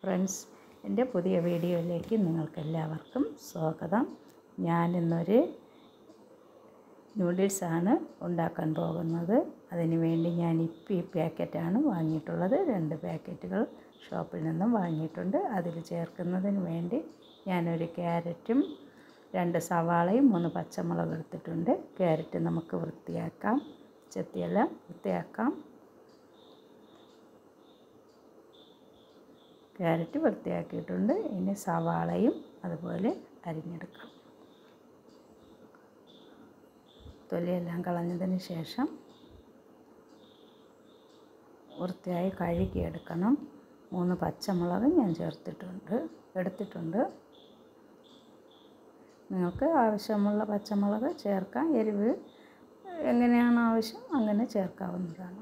friends എൻ്റെ പുതിയ വീഡിയോയിലേക്ക് നിങ്ങൾക്കെല്ലാവർക്കും സ്വാഗതം ഞാനിന്നൊരു നൂഡിൽസാണ് ഉണ്ടാക്കാൻ പോകുന്നത് അതിന് വേണ്ടി ഞാൻ ഇപ്പം ഈ പാക്കറ്റാണ് വാങ്ങിയിട്ടുള്ളത് രണ്ട് പാക്കറ്റുകൾ ഷോപ്പിൽ നിന്നും വാങ്ങിയിട്ടുണ്ട് അതിൽ ചേർക്കുന്നതിന് വേണ്ടി ഞാനൊരു ക്യാരറ്റും രണ്ട് സവാളയും മൂന്ന് പച്ചമുളക് എടുത്തിട്ടുണ്ട് ക്യാരറ്റ് നമുക്ക് വൃത്തിയാക്കാം ചെത്തിയെല്ലാം വൃത്തിയാക്കാം ക്യാരറ്റ് വൃത്തിയാക്കിയിട്ടുണ്ട് ഇനി സവാളയും അതുപോലെ അരിഞ്ഞെടുക്കാം തൊലിയെല്ലാം കളഞ്ഞതിന് ശേഷം വൃത്തിയായി കഴുകിയെടുക്കണം മൂന്ന് പച്ചമുളക് ഞാൻ ചേർത്തിട്ടുണ്ട് എടുത്തിട്ടുണ്ട് നിങ്ങൾക്ക് ആവശ്യമുള്ള പച്ചമുളക് ചേർക്കാം എരിവ് എങ്ങനെയാണ് ആവശ്യം അങ്ങനെ ചേർക്കാവുന്നതാണ്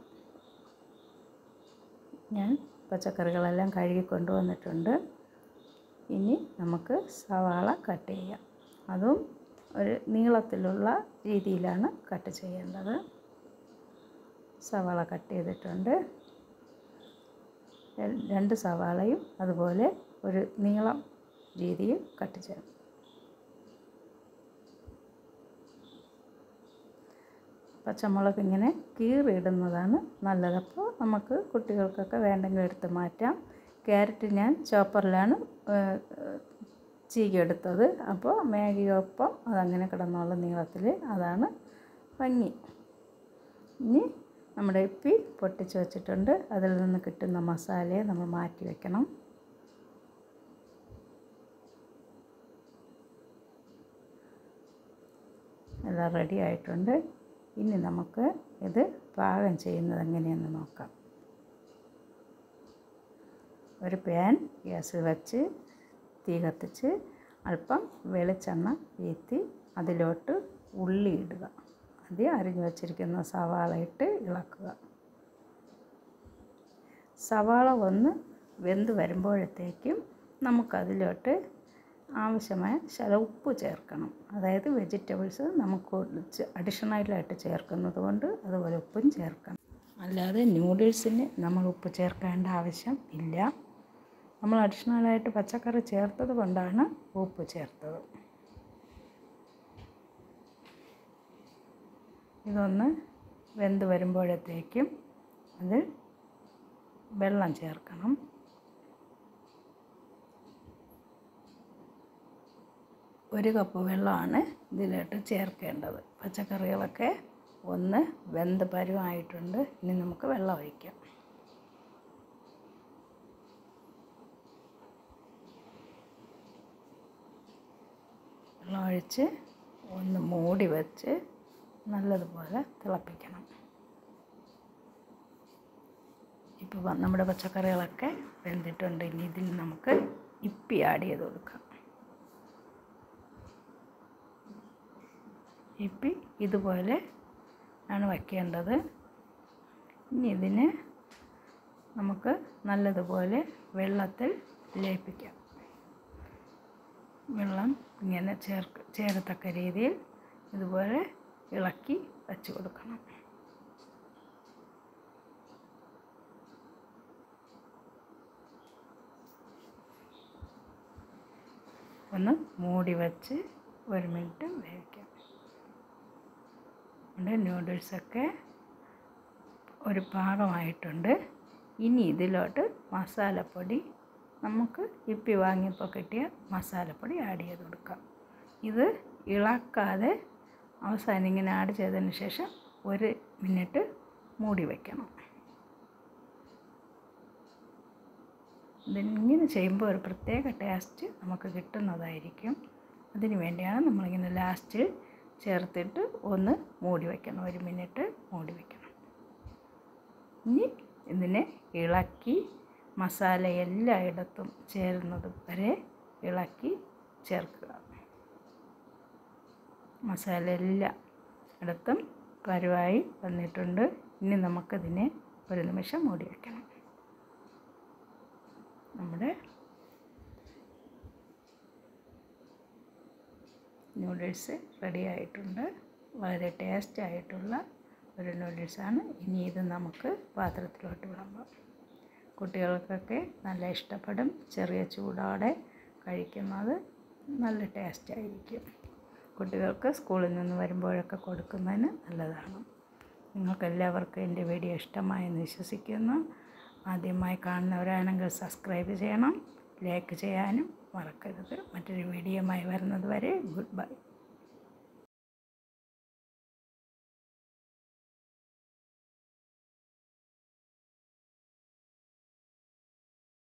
ഞാൻ പച്ചക്കറികളെല്ലാം കഴുകി കൊണ്ടുവന്നിട്ടുണ്ട് ഇനി നമുക്ക് സവാള കട്ട് ചെയ്യാം അതും ഒരു നീളത്തിലുള്ള രീതിയിലാണ് കട്ട് ചെയ്യേണ്ടത് സവാള കട്ട് ചെയ്തിട്ടുണ്ട് രണ്ട് സവാളയും അതുപോലെ ഒരു നീളം രീതിയിൽ കട്ട് ചെയ്യണം പച്ചമുളക് ഇങ്ങനെ കീറിയിടുന്നതാണ് നല്ലത് അപ്പോൾ നമുക്ക് കുട്ടികൾക്കൊക്കെ വേണ്ടെങ്കിൽ എടുത്ത് മാറ്റാം ക്യാരറ്റ് ഞാൻ ചോപ്പറിലാണ് ചീകിയെടുത്തത് അപ്പോൾ മാഗിയൊപ്പം അതങ്ങനെ കിടന്നുള്ള നീളത്തിൽ അതാണ് ഭംഗി ഇനി നമ്മുടെ ഇപ്പി പൊട്ടിച്ച് വെച്ചിട്ടുണ്ട് അതിൽ നിന്ന് കിട്ടുന്ന മസാലയെ നമ്മൾ മാറ്റി വെക്കണം എല്ലാം റെഡി ആയിട്ടുണ്ട് ഇനി നമുക്ക് ഇത് പാകം ചെയ്യുന്നത് എങ്ങനെയെന്ന് നോക്കാം ഒരു പാൻ ഗ്യാസിൽ വെച്ച് തീ കത്തിച്ച് അല്പം വെളിച്ചെണ്ണ വീത്തി അതിലോട്ട് ഉള്ളി ഇടുക ആദ്യം അരിഞ്ഞു വച്ചിരിക്കുന്ന സവാള ഇട്ട് ഇളക്കുക സവാള ഒന്ന് വെന്ത് വരുമ്പോഴത്തേക്കും നമുക്കതിലോട്ട് ആവശ്യമായ ശല ഉപ്പ് ചേർക്കണം അതായത് വെജിറ്റബിൾസ് നമുക്ക് അഡീഷണലായിട്ട് ചേർക്കുന്നത് കൊണ്ട് അതുപോലെ ഉപ്പും ചേർക്കണം അല്ലാതെ നൂഡിൽസിന് നമ്മൾ ഉപ്പ് ചേർക്കേണ്ട ആവശ്യം ഇല്ല നമ്മൾ അഡീഷണലായിട്ട് പച്ചക്കറി ചേർത്തത് കൊണ്ടാണ് ഉപ്പ് ചേർത്തത് ഇതൊന്ന് വെന്ത് വരുമ്പോഴത്തേക്കും അതിൽ വെള്ളം ചേർക്കണം ഒരു കപ്പ് വെള്ളമാണ് ഇതിലോട്ട് ചേർക്കേണ്ടത് പച്ചക്കറികളൊക്കെ ഒന്ന് വെന്ത് പരുവായിട്ടുണ്ട് ഇനി നമുക്ക് വെള്ളം ഒഴിക്കാം വെള്ളം ഒഴിച്ച് ഒന്ന് മൂടി വെച്ച് നല്ലതുപോലെ തിളപ്പിക്കണം ഇപ്പോൾ നമ്മുടെ പച്ചക്കറികളൊക്കെ വെന്തിട്ടുണ്ട് ഇനി ഇതിൽ നമുക്ക് ഇപ്പി ആഡ് ചെയ്ത് കൊടുക്കാം ഇപ്പി ഇതുപോലെ ആണ് വയ്ക്കേണ്ടത് ഇനി ഇതിന് നമുക്ക് നല്ലതുപോലെ വെള്ളത്തിൽ ലയിപ്പിക്കാം വെള്ളം ഇങ്ങനെ ചേർക്ക് ചേരത്തക്ക രീതിയിൽ ഇതുപോലെ ഇളക്കി വച്ച് കൊടുക്കണം ഒന്ന് മൂടി വെച്ച് ഒരു മിനിറ്റ് വേവിക്കാം നമ്മുടെ നൂഡിൽസൊക്കെ ഒരു പാകമായിട്ടുണ്ട് ഇനി ഇതിലോട്ട് മസാലപ്പൊടി നമുക്ക് ഇപ്പി വാങ്ങിയപ്പോൾ കിട്ടിയ മസാലപ്പൊടി ആഡ് ചെയ്ത് കൊടുക്കാം ഇത് ഇളക്കാതെ അവസാനം ഇങ്ങനെ ആഡ് ചെയ്തതിന് ശേഷം ഒരു മിനിറ്റ് മൂടി വയ്ക്കണം ഇതിങ്ങനെ ചെയ്യുമ്പോൾ ഒരു പ്രത്യേക ടേസ്റ്റ് നമുക്ക് കിട്ടുന്നതായിരിക്കും അതിന് വേണ്ടിയാണ് നമ്മളിങ്ങനെ ലാസ്റ്റിൽ ചേർത്തിട്ട് ഒന്ന് മൂടി വയ്ക്കണം ഒരു മിനിറ്റ് മൂടി വയ്ക്കണം ഇനി ഇതിനെ ഇളക്കി മസാല എല്ലായിടത്തും ചേരുന്നത് വരെ ഇളക്കി ചേർക്കുക മസാല എല്ലാം ഇടത്തും പരുവായി വന്നിട്ടുണ്ട് ഇനി നമുക്കതിനെ ഒരു നിമിഷം മൂടി വയ്ക്കണം നമ്മുടെ നൂഡിൽസ് റെഡി ആയിട്ടുണ്ട് വളരെ ടേസ്റ്റ് ആയിട്ടുള്ള ഒരു നൂഡിൽസാണ് ഇനി ഇത് നമുക്ക് പാത്രത്തിലോട്ട് വിളമ്പാം കുട്ടികൾക്കൊക്കെ നല്ല ഇഷ്ടപ്പെടും ചെറിയ ചൂടോടെ കഴിക്കുന്നത് നല്ല ടേസ്റ്റ് ആയിരിക്കും കുട്ടികൾക്ക് സ്കൂളിൽ നിന്ന് വരുമ്പോഴൊക്കെ കൊടുക്കുന്നതിന് നല്ലതാണ് നിങ്ങൾക്ക് എല്ലാവർക്കും എൻ്റെ വീഡിയോ ഇഷ്ടമായെന്ന് വിശ്വസിക്കുന്നു ആദ്യമായി കാണുന്നവരാണെങ്കിൽ സബ്സ്ക്രൈബ് ചെയ്യണം ലൈക്ക് ചെയ്യാനും മറക്കരുത് മറ്റൊരു വീഡിയോയുമായി വരുന്നത് വരെ ഗുഡ് ബൈ